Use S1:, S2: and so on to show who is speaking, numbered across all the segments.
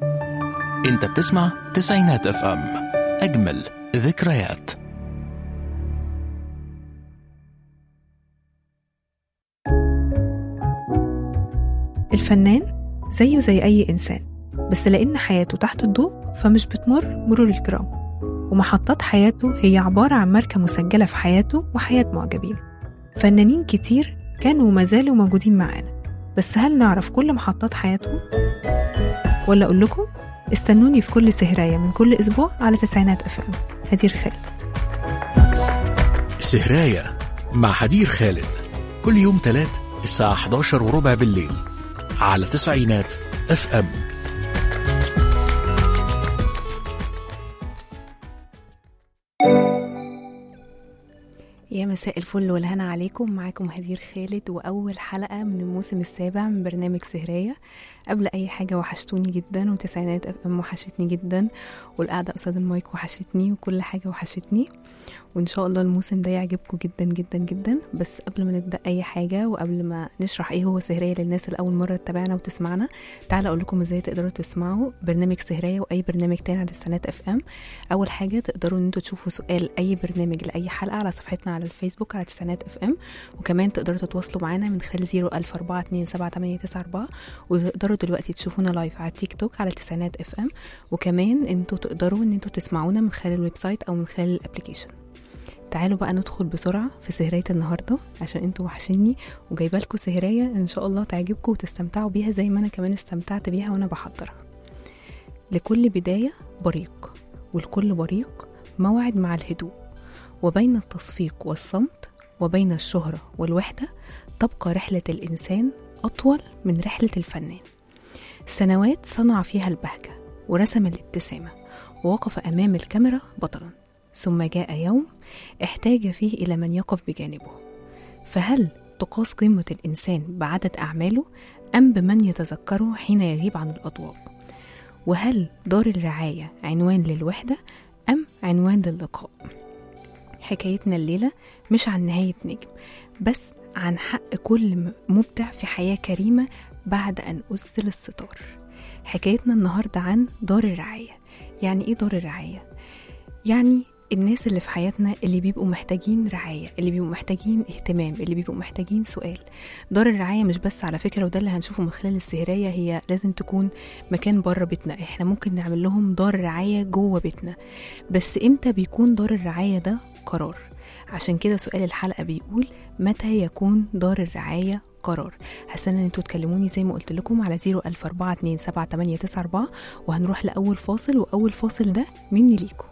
S1: انت بتسمع تسعينات اف ام اجمل ذكريات
S2: الفنان زيه زي أي إنسان بس لأن حياته تحت الضوء فمش بتمر مرور الكرام ومحطات حياته هي عبارة عن ماركة مسجلة في حياته وحياة معجبين فنانين كتير كانوا وما زالوا موجودين معانا بس هل نعرف كل محطات حياتهم؟ ولا أقول لكم استنوني في كل سهراية من كل أسبوع على تسعينات أف أم هدير خالد
S1: سهراية مع حدير خالد كل يوم تلات الساعة 11 وربع بالليل على تسعينات اف ام
S2: يا مساء الفل والهنا عليكم معاكم هدير خالد وأول حلقة من الموسم السابع من برنامج سهرية قبل أي حاجة وحشتوني جدا وتسعينات أف أم وحشتني جدا والقعدة قصاد المايك وحشتني وكل حاجة وحشتني وإن شاء الله الموسم ده يعجبكم جدا جدا جدا بس قبل ما نبدأ أي حاجة وقبل ما نشرح إيه هو سهرية للناس اللي أول مرة تتابعنا وتسمعنا تعالى أقول لكم إزاي تقدروا تسمعوا برنامج سهرية وأي برنامج تاني على السنات أف أم أول حاجة تقدروا إن انتوا تشوفوا سؤال أي برنامج لأي حلقة على صفحتنا على الفيسبوك على تسعينات اف ام وكمان تقدروا تتواصلوا معانا من خلال 004278994 وتقدروا دلوقتي تشوفونا لايف على التيك توك على تسعينات اف ام وكمان انتوا تقدروا ان انتوا تسمعونا من خلال الويب سايت او من خلال الابلكيشن تعالوا بقى ندخل بسرعة في سهرية النهاردة عشان انتوا وحشيني وجايبه لكم سهرية ان شاء الله تعجبكم وتستمتعوا بيها زي ما انا كمان استمتعت بيها وانا بحضرها لكل بداية بريق ولكل بريق موعد مع الهدوء وبين التصفيق والصمت وبين الشهرة والوحدة تبقى رحلة الإنسان أطول من رحلة الفنان سنوات صنع فيها البهجة ورسم الابتسامة ووقف أمام الكاميرا بطلا ثم جاء يوم احتاج فيه إلى من يقف بجانبه فهل تقاس قيمة الإنسان بعدد أعماله أم بمن يتذكره حين يغيب عن الأضواء وهل دار الرعاية عنوان للوحدة أم عنوان للقاء حكايتنا الليلة مش عن نهاية نجم بس عن حق كل مبدع في حياة كريمة بعد أن أسدل الستار حكايتنا النهاردة عن دار الرعاية يعني إيه دار الرعاية؟ يعني الناس اللي في حياتنا اللي بيبقوا محتاجين رعاية اللي بيبقوا محتاجين اهتمام اللي بيبقوا محتاجين سؤال دار الرعاية مش بس على فكرة وده اللي هنشوفه من خلال السهرية هي لازم تكون مكان بره بيتنا احنا ممكن نعمل لهم دار رعاية جوه بيتنا بس امتى بيكون دار الرعاية ده قرار عشان كده سؤال الحلقة بيقول متى يكون دار الرعاية قرار هستنى ان انتوا تكلموني زي ما قلت لكم على 004278994 وهنروح لأول فاصل وأول فاصل ده مني ليكم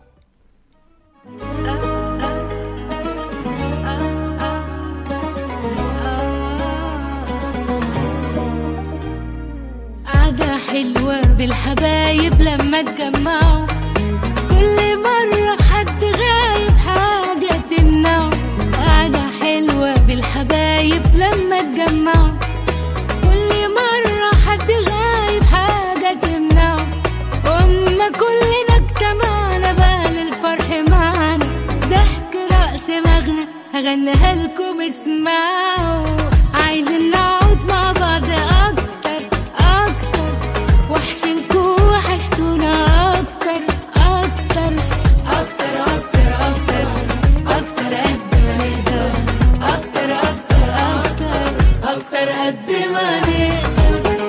S3: قعدة حلوة بالحبايب لما اتجمعوا كل مرة حد غايب حاجة تمنعه قعدة حلوة بالحبايب لما اتجمعوا كل مرة حد غايب حاجة تمنعه وأما كلنا اجتمعنا بقى للفرح معانا ضحك رأس مغنى هغنيها لكم اسمعوا عايزين نقعد مع بعض أكتر أكتر وحشنكوا وحشتونا أكتر أكتر أكتر أكتر أكتر أكتر قد ما نقدر أكتر أكتر أكتر أكتر قد ما نقدر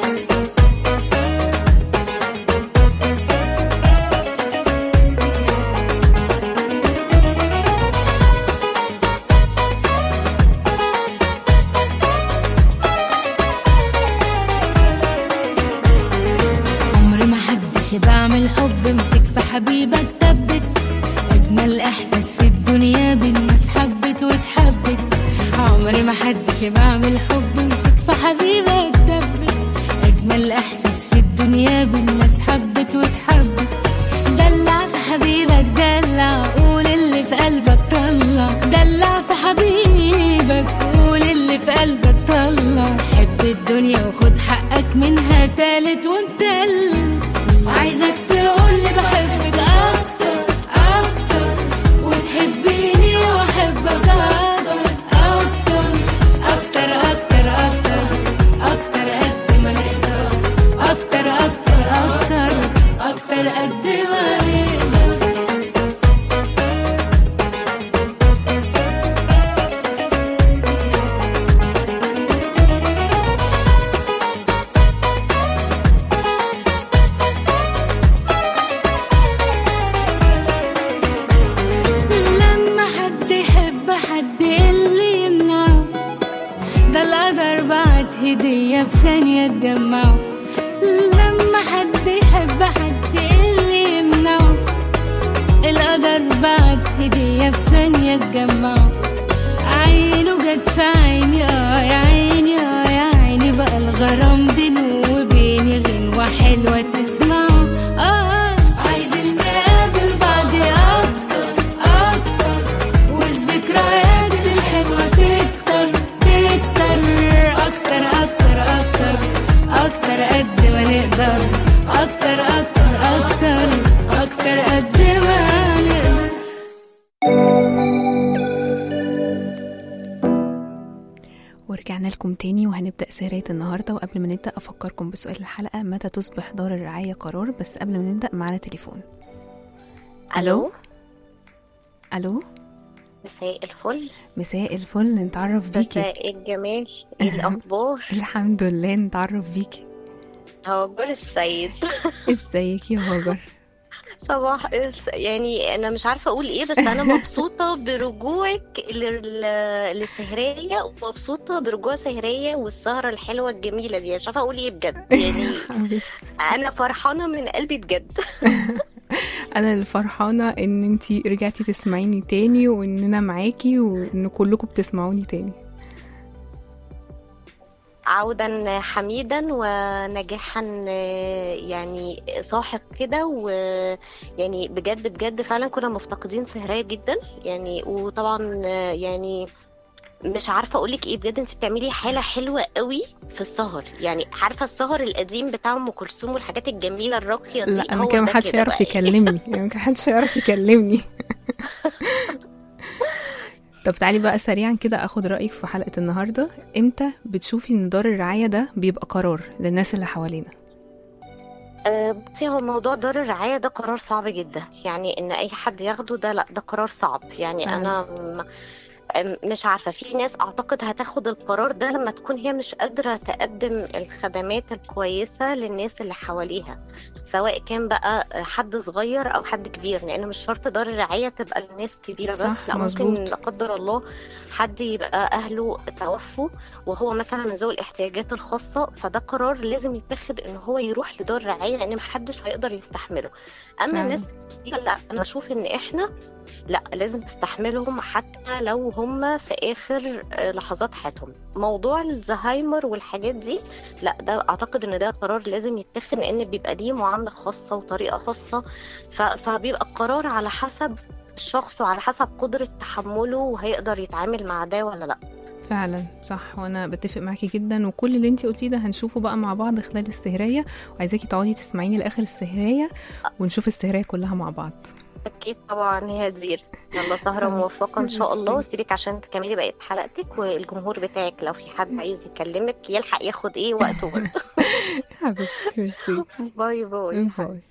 S3: عمري ما حدش بعمل حب مسك في حبيبك ثبت اجمل احساس في الدنيا بالناس حبت واتحبت عمري ما حدش بعمل حب مسك في حبيبك ثبت اجمل احساس في الدنيا بالناس حبت واتحبت دلع في حبيبك دلع قول اللي في قلبك طلع دلع في حبيبك قول اللي في قلبك طلع حب الدنيا وخد حقك منها تالت ومتلت وعايزك تقولي بحبك اكتر اكتر وتحبيني واحبك اكتر اكتر اكتر اكتر اكتر اكتر قد ما نقدر اكتر اكتر اكتر هدية في ثانية تجمعه لما حد يحب حد إيه اللي يمنعه القدر بعد هدية في ثانية تجمعه عينه جت في عيني اه يا عيني اه يا عيني بقى الغرام بينه وبيني غنوة حلوة تسمعه اه عايزين نقابل بعض اكتر اكتر والذكريات الحلوة تكتر تكتر اكتر اكتر اكتر اكتر قد ما نقدر اكتر اكتر اكتر اكتر قد ما نقدر
S2: ورجعنا لكم تاني وهنبدأ سهرية النهاردة وقبل ما نبدأ أفكركم بسؤال الحلقة متى تصبح دار الرعاية قرار بس قبل ما نبدأ معانا تليفون ألو ألو
S4: مساء الفل
S2: مساء الفل نتعرف بيكي
S4: مساء الجمال ايه الاخبار
S2: الحمد لله نتعرف بيكي
S4: هاجر السيد
S2: ازيك يا هاجر
S4: صباح الس- يعني انا مش عارفه اقول ايه بس انا مبسوطه برجوعك لل- للسهريه ومبسوطه برجوع سهريه والسهره الحلوه الجميله دي مش عارفه اقول ايه بجد يعني
S2: حبيبتي
S4: انا فرحانه من قلبي بجد
S2: انا اللي فرحانه ان انتي رجعتي تسمعيني تاني واننا معاكي وان كلكم بتسمعوني تاني
S4: عودا حميدا ونجاحا يعني صاحب كده ويعني بجد بجد فعلا كنا مفتقدين سهرية جدا يعني وطبعا يعني مش عارفه اقول لك ايه بجد انت بتعملي حاله حلوه قوي في السهر يعني عارفه السهر القديم بتاع ام كلثوم والحاجات الجميله الراقيه دي
S2: لا انا
S4: هو
S2: كده
S4: ده
S2: محدش
S4: كده
S2: يعرف
S4: بقى.
S2: يكلمني يعني محدش يعرف يكلمني طب تعالي بقى سريعا كده اخد رايك في حلقه النهارده امتى بتشوفي ان دار الرعايه ده بيبقى قرار للناس اللي حوالينا
S4: آه، بصي هو موضوع دار الرعاية ده قرار صعب جدا يعني ان اي حد ياخده ده لا ده قرار صعب يعني
S2: فعلا.
S4: انا م- أم- مش عارفة في ناس اعتقد هتاخد القرار ده لما تكون هي مش قادرة تقدم الخدمات الكويسة للناس اللي حواليها سواء كان بقى حد صغير او حد كبير لان مش شرط دار الرعاية تبقى لناس كبيرة
S2: صح،
S4: بس لا ممكن
S2: مظبوط.
S4: لا قدر الله حد يبقى اهله توفوا وهو مثلا من ذوي الاحتياجات الخاصة فده قرار لازم يتاخد ان هو يروح لدار رعاية لان محدش هيقدر يستحمله اما
S2: فعلا.
S4: الناس الكبيرة لا انا بشوف ان احنا لا لازم نستحملهم حتى لو هم في اخر آه، لحظات حياتهم موضوع الزهايمر والحاجات دي لا ده اعتقد ان ده قرار لازم يتاخد لان بيبقى ليه معاملة خاصة وطريقة خاصة ف- فبيبقى القرار على حسب الشخص وعلى حسب قدرة تحمله وهيقدر يتعامل مع ده ولا لا
S2: فعلا صح وانا بتفق معاكي جدا وكل اللي انتي قلتيه ده هنشوفه بقى مع بعض خلال السهريه وعايزاكي تقعدي تسمعيني لاخر السهريه ونشوف السهريه كلها مع بعض
S4: اكيد طبعا يا هدير يلا سهرة موفقة ان شاء الله وسيبك عشان تكملي بقية حلقتك والجمهور بتاعك لو في حد عايز يكلمك يلحق ياخد ايه وقته برضه
S2: حبيبتي ميرسي
S4: باي باي
S2: باي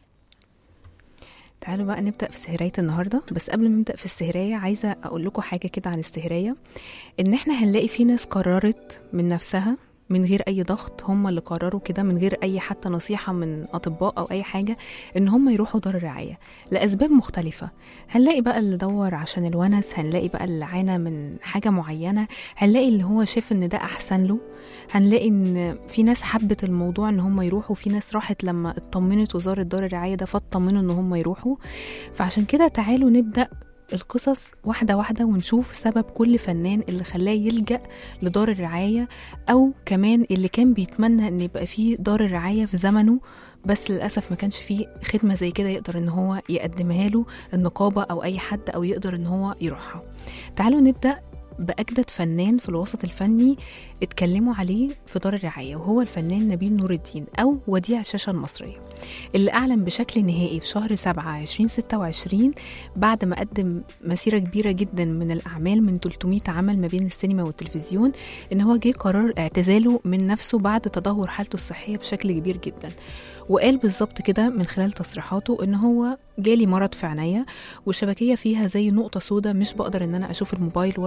S2: تعالوا بقى نبدأ في سهرية النهاردة بس قبل ما نبدأ في السهرية عايزة أقول لكم حاجة كده عن السهرية إن إحنا هنلاقي في ناس قررت من نفسها من غير أي ضغط هم اللي قرروا كده من غير أي حتى نصيحة من أطباء أو أي حاجة إن هم يروحوا دار الرعاية لأسباب مختلفة هنلاقي بقى اللي دور عشان الونس هنلاقي بقى اللي عانى من حاجة معينة هنلاقي اللي هو شاف إن ده أحسن له هنلاقي ان في ناس حبت الموضوع ان هم يروحوا في ناس راحت لما اطمنت وزاره دار الرعايه ده فاطمنوا ان هم يروحوا فعشان كده تعالوا نبدا القصص واحده واحده ونشوف سبب كل فنان اللي خلاه يلجا لدار الرعايه او كمان اللي كان بيتمنى ان يبقى فيه دار الرعايه في زمنه بس للاسف ما كانش فيه خدمه زي كده يقدر ان هو يقدمها له النقابه او اي حد او يقدر ان هو يروحها تعالوا نبدا باجدد فنان في الوسط الفني اتكلموا عليه في دار الرعاية وهو الفنان نبيل نور الدين أو وديع الشاشة المصرية اللي أعلن بشكل نهائي في شهر 7 2026 بعد ما قدم مسيرة كبيرة جدا من الأعمال من 300 عمل ما بين السينما والتلفزيون إن هو جه قرار اعتزاله من نفسه بعد تدهور حالته الصحية بشكل كبير جدا وقال بالظبط كده من خلال تصريحاته ان هو جالي مرض في عينيا والشبكيه فيها زي نقطه سوداء مش بقدر ان انا اشوف الموبايل ولا ان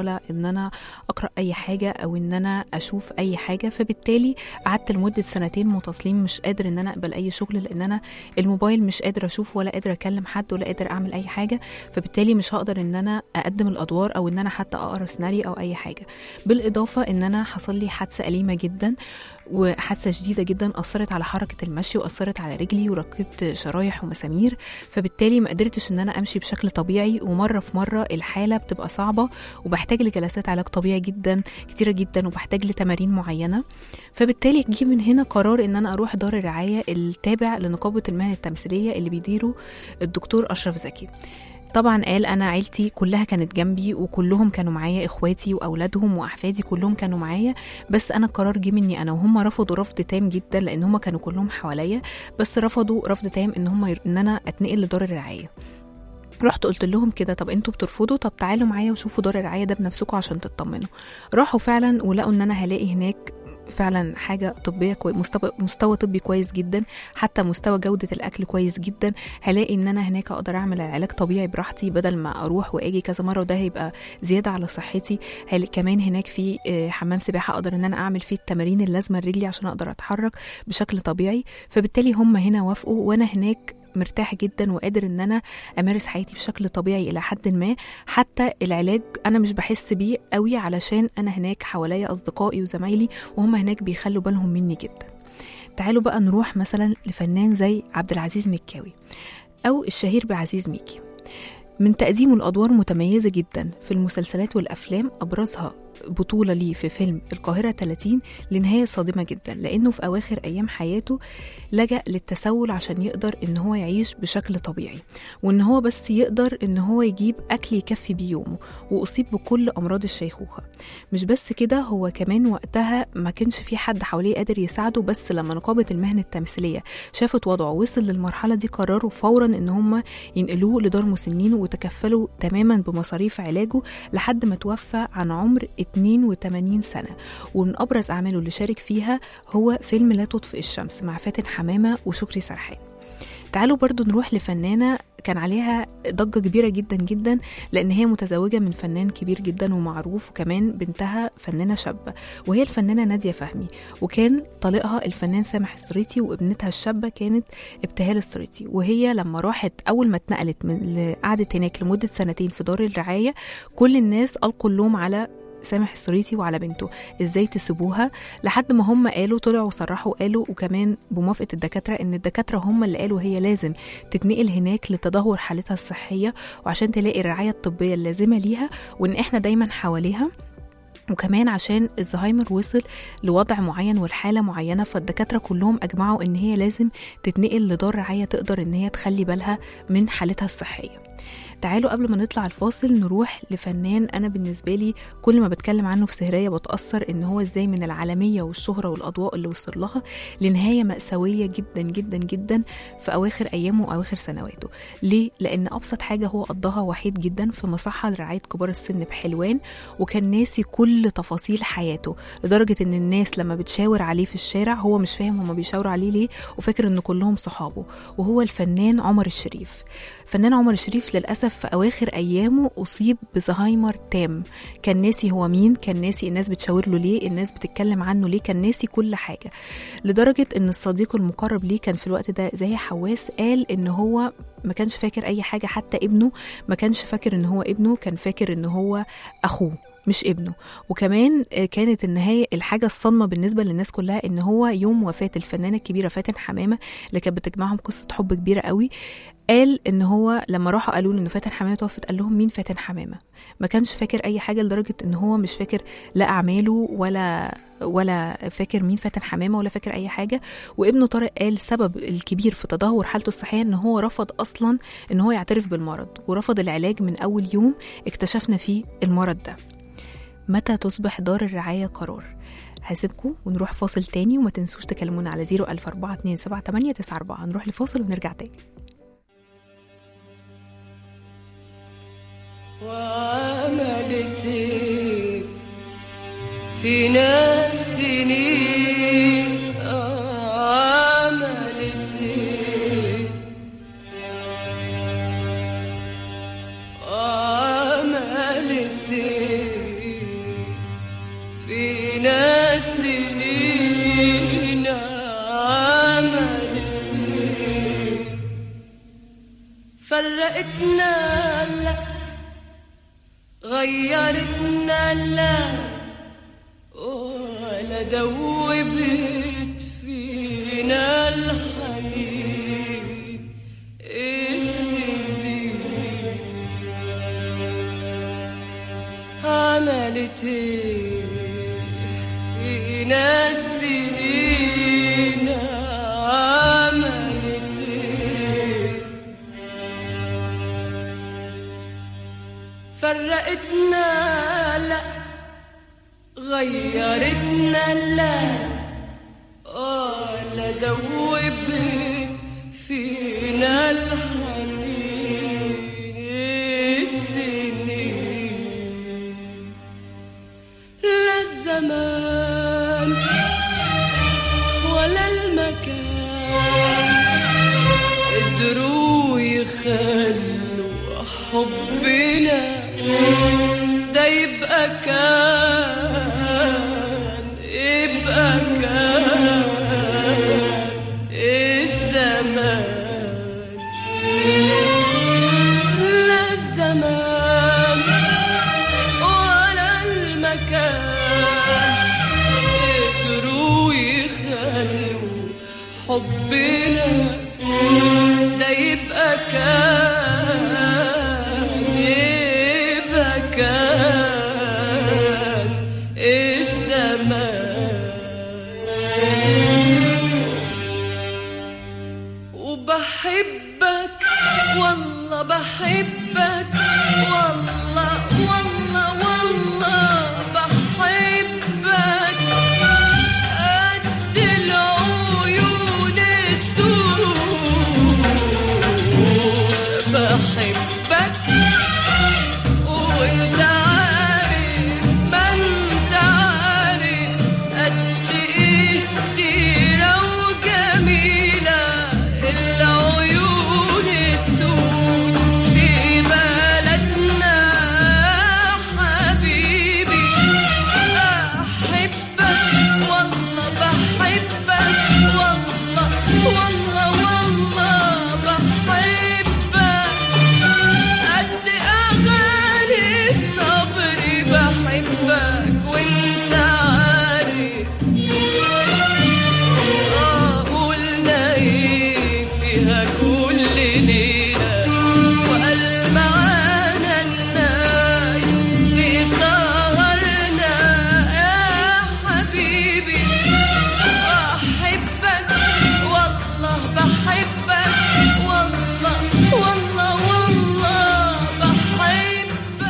S2: ان انا اقرا اي حاجه او ان انا اشوف اي حاجه فبالتالي قعدت لمده سنتين متصلين مش قادر ان انا اقبل اي شغل لان انا الموبايل مش قادر اشوف ولا قادر اكلم حد ولا قادر اعمل اي حاجه فبالتالي مش هقدر ان انا اقدم الادوار او ان انا حتى اقرا سيناريو او اي حاجه بالاضافه ان انا حصل لي حادثه اليمه جدا وحادثه شديده جدا اثرت على حركه المشي واثرت على رجلي وركبت شرايح ومسامير فبالتالي ما قدرتش ان انا امشي بشكل طبيعي ومره في مره الحاله بتبقى صعبه وبحتاج لجلسات علاج طبيعي جدا كتيره جدا وبحتاج لتمارين معينه فبالتالي جه من هنا قرار ان انا اروح دار الرعايه التابع لنقابه المهن التمثيليه اللي بيديره الدكتور اشرف زكي طبعا قال انا عيلتي كلها كانت جنبي وكلهم كانوا معايا اخواتي واولادهم واحفادي كلهم كانوا معايا بس انا القرار جه مني انا وهم رفضوا رفض تام جدا لان هم كانوا كلهم حواليا بس رفضوا رفض تام ان هم ير... ان انا اتنقل لدار الرعايه رحت قلت لهم كده طب انتوا بترفضوا طب تعالوا معايا وشوفوا دار الرعايه ده بنفسكم عشان تطمنوا راحوا فعلا ولقوا ان انا هلاقي هناك فعلا حاجه طبيه كوي مستوى مستوى طبي كويس جدا حتى مستوى جوده الاكل كويس جدا هلاقي ان انا هناك اقدر اعمل علاج طبيعي براحتي بدل ما اروح واجي كذا مره وده هيبقى زياده على صحتي هل كمان هناك في آه، حمام سباحه اقدر ان انا اعمل فيه التمارين اللازمه لرجلي عشان اقدر اتحرك بشكل طبيعي فبالتالي هم هنا وافقوا وانا هناك مرتاح جدا وقادر ان انا امارس حياتي بشكل طبيعي الى حد ما حتى العلاج انا مش بحس بيه قوي علشان انا هناك حواليا اصدقائي وزمايلي وهم هناك بيخلوا بالهم مني جدا تعالوا بقى نروح مثلا لفنان زي عبد العزيز مكاوي او الشهير بعزيز ميكي من تقديمه لأدوار متميزة جدا في المسلسلات والأفلام أبرزها بطولة ليه في فيلم القاهرة 30 لنهاية صادمة جدا لأنه في أواخر أيام حياته لجأ للتسول عشان يقدر إن هو يعيش بشكل طبيعي وإن هو بس يقدر إن هو يجيب أكل يكفي بيه يومه وأصيب بكل أمراض الشيخوخة مش بس كده هو كمان وقتها ما كانش في حد حواليه قادر يساعده بس لما نقابة المهن التمثيلية شافت وضعه وصل للمرحلة دي قرروا فورا إن هم ينقلوه لدار مسنين وتكفلوا تماما بمصاريف علاجه لحد ما توفى عن عمر 82 سنة ومن أبرز أعماله اللي شارك فيها هو فيلم لا تطفئ الشمس مع فاتن حمامة وشكري سرحان تعالوا برضو نروح لفنانة كان عليها ضجة كبيرة جدا جدا لأن هي متزوجة من فنان كبير جدا ومعروف وكمان بنتها فنانة شابة وهي الفنانة نادية فهمي وكان طليقها الفنان سامح السريتي وابنتها الشابة كانت ابتهال السريتي وهي لما راحت أول ما اتنقلت من قعدت هناك لمدة سنتين في دار الرعاية كل الناس ألقوا اللوم على سامح السريتي وعلى بنته ازاي تسيبوها لحد ما هم قالوا طلعوا وصرحوا قالوا وكمان بموافقه الدكاتره ان الدكاتره هم اللي قالوا هي لازم تتنقل هناك لتدهور حالتها الصحيه وعشان تلاقي الرعايه الطبيه اللازمه ليها وان احنا دايما حواليها وكمان عشان الزهايمر وصل لوضع معين والحالة معينة فالدكاترة كلهم أجمعوا إن هي لازم تتنقل لدار رعاية تقدر إن هي تخلي بالها من حالتها الصحية تعالوا قبل ما نطلع الفاصل نروح لفنان انا بالنسبه لي كل ما بتكلم عنه في سهريه بتاثر ان هو ازاي من العالميه والشهره والاضواء اللي وصل لها لنهايه ماساويه جدا جدا جدا في اواخر ايامه واواخر سنواته ليه لان ابسط حاجه هو قضاها وحيد جدا في مصحه لرعايه كبار السن بحلوان وكان ناسي كل تفاصيل حياته لدرجه ان الناس لما بتشاور عليه في الشارع هو مش فاهم هما بيشاوروا عليه ليه وفاكر ان كلهم صحابه وهو الفنان عمر الشريف فنان عمر الشريف للأسف في أواخر أيامه أصيب بزهايمر تام كان ناسي هو مين كان ناسي الناس بتشاور له ليه الناس بتتكلم عنه ليه كان ناسي كل حاجة لدرجة إن الصديق المقرب ليه كان في الوقت ده زي حواس قال إن هو ما كانش فاكر أي حاجة حتى ابنه ما كانش فاكر إن هو ابنه كان فاكر إن هو أخوه مش ابنه وكمان كانت النهاية الحاجة الصدمة بالنسبة للناس كلها ان هو يوم وفاة الفنانة الكبيرة فاتن حمامة اللي كانت بتجمعهم قصة حب كبيرة قوي قال ان هو لما راحوا قالوا له ان فاتن حمامة توفت قال لهم مين فاتن حمامة ما كانش فاكر اي حاجة لدرجة ان هو مش فاكر لا اعماله ولا ولا فاكر مين فاتن حمامه ولا فاكر اي حاجه وابنه طارق قال سبب الكبير في تدهور حالته الصحيه ان هو رفض اصلا ان هو يعترف بالمرض ورفض العلاج من اول يوم اكتشفنا فيه المرض ده متى تصبح دار الرعاية قرار هسيبكم ونروح فاصل تاني وما تنسوش تكلمونا على 004278994 نروح لفاصل ونرجع تاني
S5: وعملت إيه في ناس سنين عملت إيه عملت إيه فرقتنا لا غيرتنا لا ولا دوبت فينا الحنين السنين عملت ايه فينا السنين عملت ايه فرقتنا لا غيرتنا لا ولا دوبت فينا الحنين السنين لا الزمان ولا المكان قدروا يخلوا حبنا ده يبقى كان يبقى كان الزمان لا الزمان ولا المكان قدروا يخلوا حبنا ده يبقى كان يبقى كان الزمان وبحبك والله بحبك والله والله والله بحبك قد العيون السود بحبك وانت عارف ما انت عارف قد ايه كتيرة وجميلة العيون السود في بلدنا حبيبي أحبك والله بحبك والله والله والله بحبك قد أغاني الصبر بحبك وانت عارف آه قلنا ايه فيها كل ليلة وقال معانا النايم في سهرنا يا حبيبي أحبك والله بحبك والله والله والله بحبك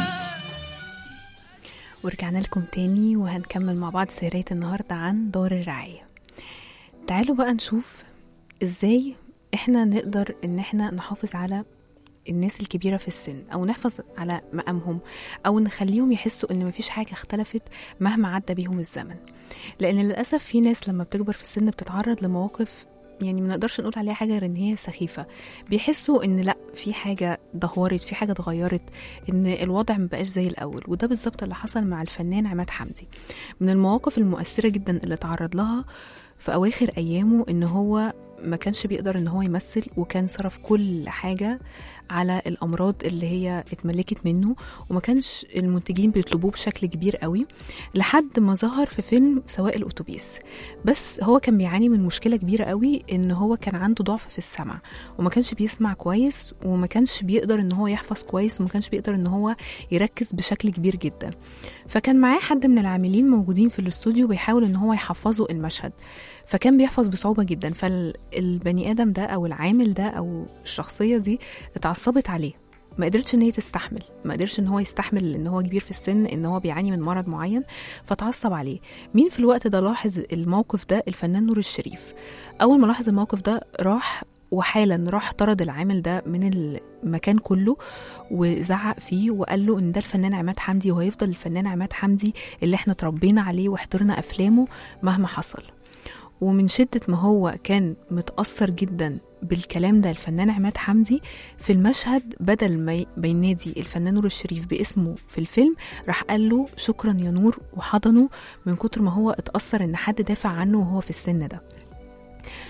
S2: ورجعنا لكم تاني وهنكمل مع بعض سهرية النهاردة عن دار الرعاية تعالوا بقى نشوف ازاي احنا نقدر ان احنا نحافظ على الناس الكبيرة في السن أو نحافظ على مقامهم أو نخليهم يحسوا إن مفيش حاجة اختلفت مهما عدى بيهم الزمن لأن للأسف في ناس لما بتكبر في السن بتتعرض لمواقف يعني ما نقدرش نقول عليها حاجة غير إن هي سخيفة بيحسوا إن لأ في حاجة دهورت في حاجة اتغيرت إن الوضع مبقاش زي الأول وده بالظبط اللي حصل مع الفنان عماد حمدي من المواقف المؤثرة جدا اللي تعرض لها في أواخر أيامه إن هو ما كانش بيقدر إن هو يمثل وكان صرف كل حاجة على الأمراض اللي هي اتملكت منه وما كانش المنتجين بيطلبوه بشكل كبير قوي لحد ما ظهر في فيلم سواق الأتوبيس بس هو كان بيعاني من مشكلة كبيرة قوي إن هو كان عنده ضعف في السمع وما كانش بيسمع كويس وما كانش بيقدر إن هو يحفظ كويس وما كانش بيقدر إن هو يركز بشكل كبير جدا فكان معاه حد من العاملين موجودين في الاستوديو بيحاول إن هو يحفظه المشهد فكان بيحفظ بصعوبة جدا فالبني آدم ده أو العامل ده أو الشخصية دي اتعصبت عليه ما قدرتش ان هي تستحمل ما قدرش ان هو يستحمل ان هو كبير في السن ان هو بيعاني من مرض معين فتعصب عليه مين في الوقت ده لاحظ الموقف ده الفنان نور الشريف اول ما لاحظ الموقف ده راح وحالا راح طرد العامل ده من المكان كله وزعق فيه وقال له ان ده الفنان عماد حمدي وهيفضل الفنان عماد حمدي اللي احنا اتربينا عليه وحضرنا افلامه مهما حصل ومن شدة ما هو كان متأثر جدا بالكلام ده الفنان عماد حمدي في المشهد بدل ما بينادي الفنان نور الشريف باسمه في الفيلم راح قال له شكرا يا نور وحضنه من كتر ما هو اتأثر ان حد دافع عنه وهو في السن ده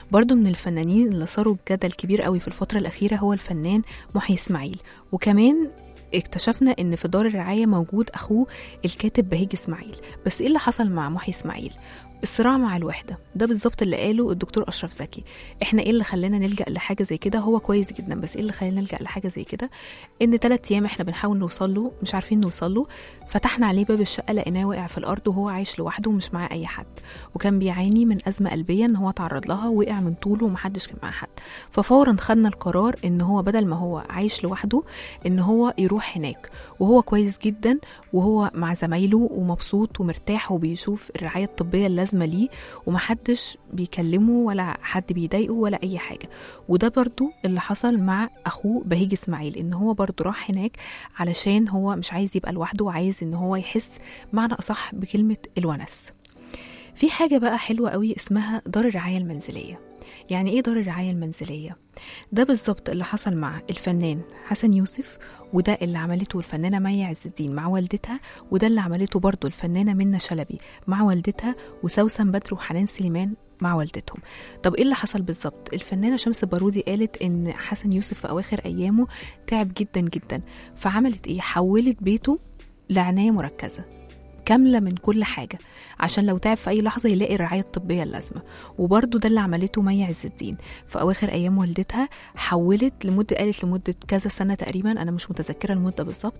S2: برضو من الفنانين اللي صاروا جدل كبير قوي في الفترة الأخيرة هو الفنان محي إسماعيل وكمان اكتشفنا ان في دار الرعاية موجود اخوه الكاتب بهيج اسماعيل بس ايه اللي حصل مع محي اسماعيل الصراع مع الوحدة ده بالظبط اللي قاله الدكتور أشرف زكي احنا ايه اللي خلانا نلجأ لحاجة زي كده هو كويس جدا بس ايه اللي خلانا نلجأ لحاجة زي كده ان تلات ايام احنا بنحاول نوصل له مش عارفين نوصل له فتحنا عليه باب الشقة لقيناه واقع في الأرض وهو عايش لوحده ومش معاه أي حد وكان بيعاني من أزمة قلبية ان هو تعرض لها وقع من طوله ومحدش كان معاه حد ففورا خدنا القرار ان هو بدل ما هو عايش لوحده ان هو يروح هناك وهو كويس جدا وهو مع زمايله ومبسوط ومرتاح وبيشوف الرعاية الطبية اللازمة ليه ومحدش بيكلمه ولا حد بيضايقه ولا أي حاجة وده برضو اللي حصل مع أخوه بهيج إسماعيل إن هو برضو راح هناك علشان هو مش عايز يبقى لوحده وعايز إن هو يحس معنى أصح بكلمة الونس في حاجة بقى حلوة قوي اسمها دار الرعاية المنزلية يعني ايه دار الرعاية المنزلية؟ ده بالظبط اللي حصل مع الفنان حسن يوسف وده اللي عملته الفنانة مي عز الدين مع والدتها وده اللي عملته برضو الفنانة منى شلبي مع والدتها وسوسن بدر وحنان سليمان مع والدتهم طب ايه اللي حصل بالظبط الفنانه شمس بارودي قالت ان حسن يوسف في اواخر ايامه تعب جدا جدا فعملت ايه حولت بيته لعنايه مركزه كامله من كل حاجه عشان لو تعب في اي لحظه يلاقي الرعايه الطبيه اللازمه وبرده ده اللي عملته مي عز الدين في اواخر ايام والدتها حولت لمده قالت لمده كذا سنه تقريبا انا مش متذكره المده بالظبط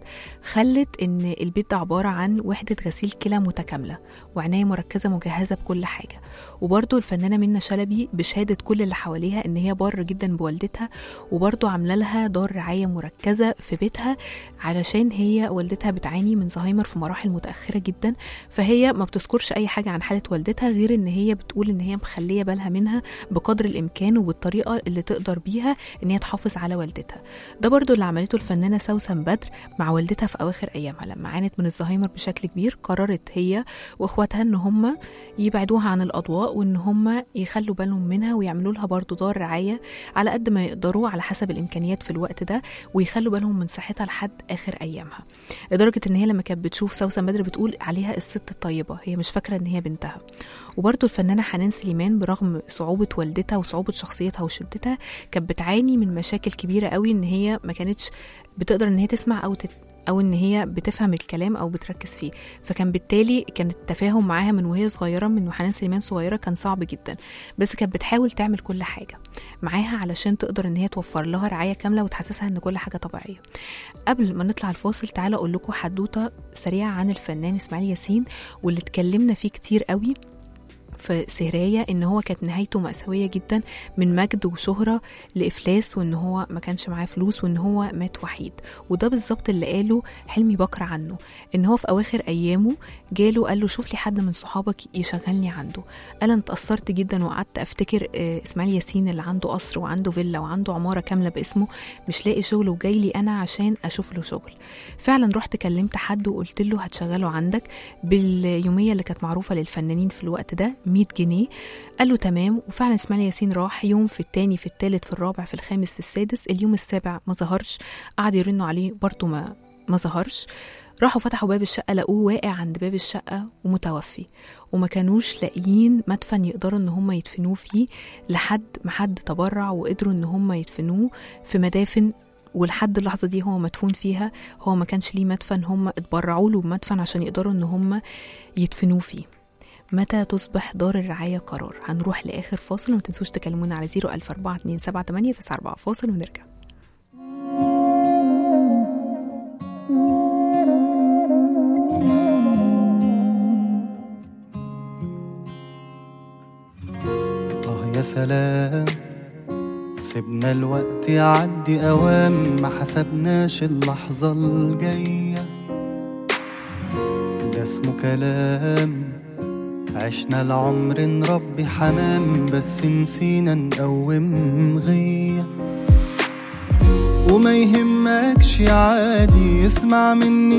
S2: خلت ان البيت ده عباره عن وحده غسيل كلى متكامله وعنايه مركزه مجهزه بكل حاجه وبرده الفنانه منى شلبي بشهاده كل اللي حواليها ان هي بار جدا بوالدتها وبرده عامله لها دار رعايه مركزه في بيتها علشان هي والدتها بتعاني من زهايمر في مراحل متاخره جدا فهي ما بتذكرش اي حاجه عن حاله والدتها غير ان هي بتقول ان هي مخليه بالها منها بقدر الامكان وبالطريقه اللي تقدر بيها ان هي تحافظ على والدتها ده برضو اللي عملته الفنانه سوسن بدر مع والدتها في اواخر ايامها لما عانت من الزهايمر بشكل كبير قررت هي واخواتها ان هم يبعدوها عن الاضواء وان هم يخلوا بالهم منها ويعملوا لها برضو دار رعايه على قد ما يقدروا على حسب الامكانيات في الوقت ده ويخلوا بالهم من صحتها لحد اخر ايامها لدرجه ان هي لما كانت بتشوف سوسن بدر بتقول عليها الست الطيبه هي مش فاكره ان هي بنتها وبرضه الفنانه حنان سليمان برغم صعوبه والدتها وصعوبه شخصيتها وشدتها كانت بتعاني من مشاكل كبيره قوي ان هي ما كانتش بتقدر ان هي تسمع او تت او ان هي بتفهم الكلام او بتركز فيه فكان بالتالي كان التفاهم معاها من وهي صغيره من حنان سليمان صغيره كان صعب جدا بس كانت بتحاول تعمل كل حاجه معاها علشان تقدر ان هي توفر لها رعايه كامله وتحسسها ان كل حاجه طبيعيه قبل ما نطلع الفاصل تعالى اقول لكم حدوته سريعه عن الفنان اسماعيل ياسين واللي اتكلمنا فيه كتير قوي في سهرية ان هو كانت نهايته مأساوية جدا من مجد وشهرة لإفلاس وان هو ما كانش معاه فلوس وان هو مات وحيد وده بالظبط اللي قاله حلمي بكر عنه ان هو في اواخر ايامه جاله قال له شوف لي حد من صحابك يشغلني عنده قال انا اتأثرت جدا وقعدت افتكر آه، اسماعيل ياسين اللي عنده قصر وعنده فيلا وعنده عمارة كاملة باسمه مش لاقي شغل وجاي لي انا عشان اشوف له شغل فعلا رحت كلمت حد وقلت له هتشغله عندك باليومية اللي كانت معروفة للفنانين في الوقت ده 100 جنيه قال له تمام وفعلا اسماعيل ياسين راح يوم في التاني في التالت في الرابع في الخامس في السادس اليوم السابع ما ظهرش قعد يرنوا عليه برضه ما ما ظهرش راحوا فتحوا باب الشقة لقوه واقع عند باب الشقة ومتوفي وما كانوش لاقيين مدفن يقدروا ان هم يدفنوه فيه لحد ما حد تبرع وقدروا ان هم يدفنوه في مدافن ولحد اللحظة دي هو مدفون فيها هو ما كانش ليه مدفن هم اتبرعوا له بمدفن عشان يقدروا ان هم يدفنوه فيه متى تصبح دار الرعاية قرار هنروح لآخر فاصل وما تنسوش تكلمونا على 014278994 فاصل ونرجع
S6: آه يا سلام سيبنا الوقت يعدي أوام ما حسبناش اللحظة الجاية ده اسمه كلام عشنا العمر نربي حمام بس نسينا نقوم غية وما يهمكش عادي اسمع مني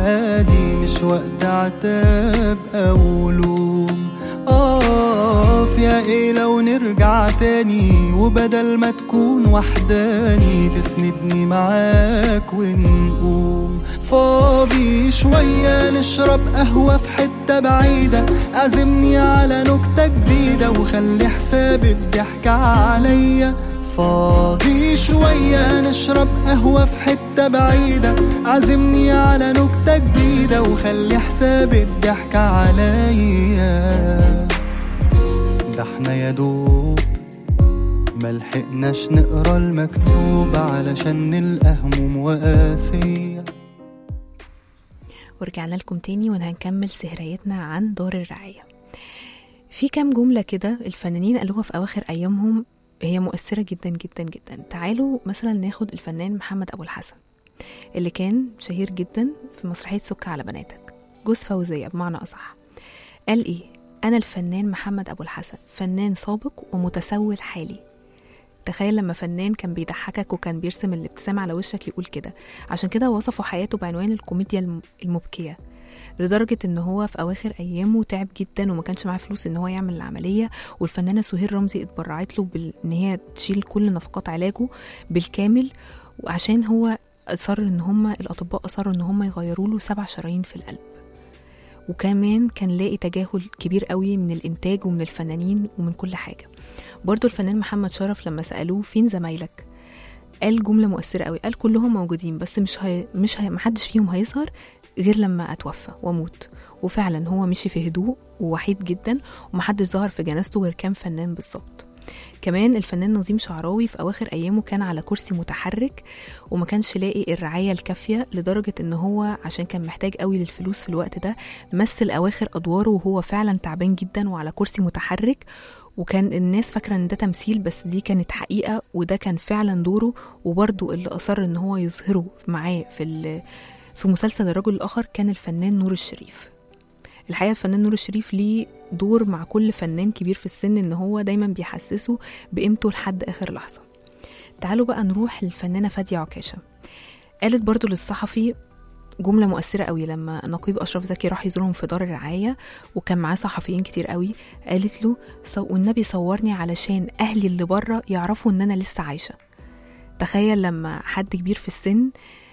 S6: السعادي مش وقت عتاب أو لوم آه فيها ايه لو نرجع تاني وبدل ما تكون وحداني تسندني معاك ونقوم فاضي شوية نشرب قهوة في حتة بعيدة عزمني على نكتة جديدة وخلي حساب الضحك عليا فاضي شوية نشرب قهوة في حتة بعيدة عزمني على نكتة جديدة وخلي حساب الضحك عليا ده احنا يا دوب ملحقناش نقرا المكتوب علشان نلقى هموم وقاسيه
S2: ورجعنا لكم تاني وهنكمل سهريتنا عن دار الرعاية في كام جملة كده الفنانين قالوها في أواخر أيامهم هي مؤثرة جدا جدا جدا تعالوا مثلا ناخد الفنان محمد أبو الحسن اللي كان شهير جدا في مسرحية سك على بناتك جوز فوزية بمعنى أصح قال إيه أنا الفنان محمد أبو الحسن فنان سابق ومتسول حالي تخيل لما فنان كان بيضحكك وكان بيرسم الابتسامة على وشك يقول كده عشان كده وصفوا حياته بعنوان الكوميديا الم- المبكية لدرجة ان هو في اواخر ايامه تعب جدا وما كانش معاه فلوس ان هو يعمل العملية والفنانة سهير رمزي اتبرعت له بال- ان هي تشيل كل نفقات علاجه بالكامل وعشان هو اصر ان هم الاطباء اصروا ان هم يغيروا له سبع شرايين في القلب وكمان كان لاقي تجاهل كبير قوي من الانتاج ومن الفنانين ومن كل حاجه برضو الفنان محمد شرف لما سالوه فين زمايلك قال جمله مؤثره قوي قال كلهم موجودين بس مش هي مش هي محدش فيهم هيظهر غير لما اتوفى واموت وفعلا هو مشي في هدوء ووحيد جدا ومحدش ظهر في جنازته غير كام فنان بالظبط كمان الفنان نظيم شعراوي في اواخر ايامه كان على كرسي متحرك وما كانش لاقي الرعايه الكافيه لدرجه ان هو عشان كان محتاج قوي للفلوس في الوقت ده مثل اواخر ادواره وهو فعلا تعبان جدا وعلى كرسي متحرك وكان الناس فاكره ان ده تمثيل بس دي كانت حقيقه وده كان فعلا دوره وبرده اللي اصر ان هو يظهره معاه في ال- في مسلسل الرجل الاخر كان الفنان نور الشريف الحقيقه الفنان نور الشريف ليه دور مع كل فنان كبير في السن ان هو دايما بيحسسه بقيمته لحد اخر لحظه تعالوا بقى نروح للفنانه فاديه عكاشه قالت برضو للصحفي جملة مؤثرة قوي لما نقيب أشرف زكي راح يزورهم في دار الرعاية وكان معاه صحفيين كتير قوي قالت له "صو- والنبي صورني علشان أهلي اللي بره يعرفوا إن أنا لسه عايشة تخيل لما حد كبير في السن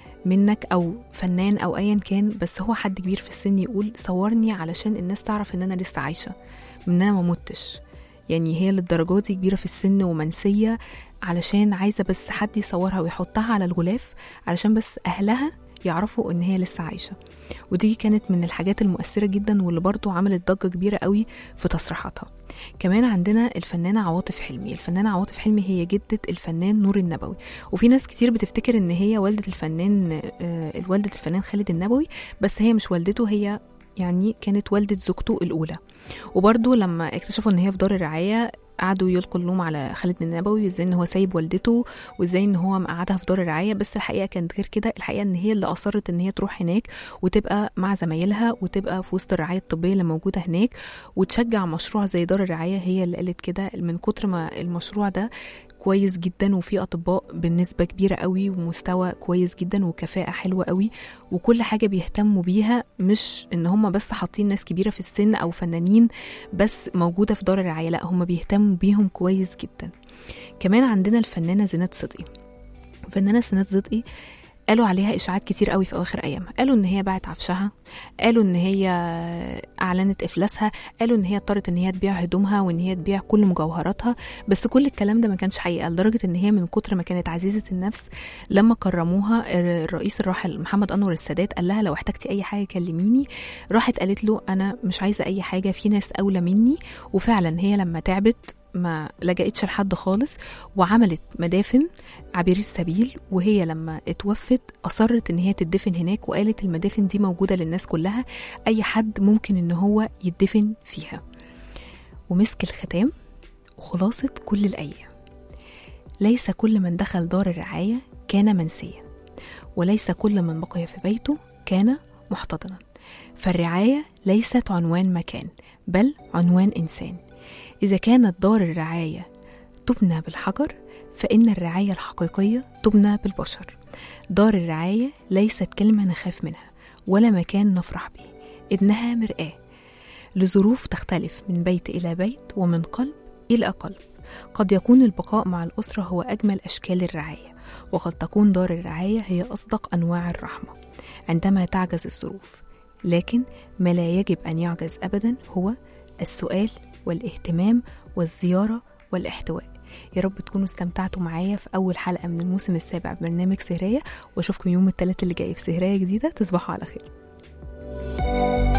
S2: منك أو فنان أو أيا كان بس هو حد كبير في السن يقول صورني علشان الناس تعرف إن أنا لسه عايشة إن أنا ما متش يعني هي للدرجة دي كبيرة في السن ومنسية علشان عايزة بس حد يصورها ويحطها على الغلاف علشان بس أهلها يعرفوا ان هي لسه عايشه ودي كانت من الحاجات المؤثره جدا واللي برضو عملت ضجه كبيره قوي في تصريحاتها كمان عندنا الفنانه عواطف حلمي الفنانه عواطف حلمي هي جده الفنان نور النبوي وفي ناس كتير بتفتكر ان هي والده الفنان آه، والده الفنان خالد النبوي بس هي مش والدته هي يعني كانت والدة زوجته الأولى وبرضه لما اكتشفوا إن هي في دار الرعاية قعدوا يلقوا اللوم على خالد النبوي ازاي ان هو سايب والدته وازاي ان هو مقعدها في دار الرعايه بس الحقيقه كانت غير كده الحقيقه ان هي اللي اصرت ان هي تروح هناك وتبقى مع زمايلها وتبقى في وسط الرعايه الطبيه اللي موجوده هناك وتشجع مشروع زي دار الرعايه هي اللي قالت كده من كتر ما المشروع ده كويس جدا وفي اطباء بنسبه كبيره قوي ومستوى كويس جدا وكفاءه حلوه قوي وكل حاجه بيهتموا بيها مش ان هم بس حاطين ناس كبيره في السن او فنانين بس موجوده في دار الرعايه لا هم بيهتموا بيهم كويس جدا كمان عندنا الفنانه زينات صدقي الفنانه زينات صدقي قالوا عليها اشاعات كتير قوي في اواخر ايامها قالوا ان هي باعت عفشها قالوا ان هي اعلنت افلاسها قالوا ان هي اضطرت ان هي تبيع هدومها وان هي تبيع كل مجوهراتها بس كل الكلام ده ما كانش حقيقه لدرجه ان هي من كتر ما كانت عزيزه النفس لما كرموها الرئيس الراحل محمد انور السادات قال لها لو احتجتي اي حاجه كلميني راحت قالت له انا مش عايزه اي حاجه في ناس اولى مني وفعلا هي لما تعبت ما لجأتش لحد خالص وعملت مدافن عبير السبيل وهي لما اتوفت أصرت إن هي تدفن هناك وقالت المدافن دي موجودة للناس كلها أي حد ممكن إن هو يدفن فيها ومسك الختام وخلاصة كل الأيام ليس كل من دخل دار الرعاية كان منسيا وليس كل من بقي في بيته كان محتضنا فالرعاية ليست عنوان مكان بل عنوان إنسان إذا كانت دار الرعاية تبنى بالحجر فإن الرعاية الحقيقية تبنى بالبشر دار الرعاية ليست كلمة نخاف منها ولا مكان نفرح به إنها مرآة لظروف تختلف من بيت إلى بيت ومن قلب إلى قلب قد يكون البقاء مع الأسرة هو أجمل أشكال الرعاية وقد تكون دار الرعاية هي أصدق أنواع الرحمة عندما تعجز الظروف لكن ما لا يجب أن يعجز أبدا هو السؤال والاهتمام والزيارة والاحتواء يا رب تكونوا استمتعتوا معايا في أول حلقة من الموسم السابع برنامج سهرية وأشوفكم يوم الثلاث اللي جاي في سهرية جديدة تصبحوا على خير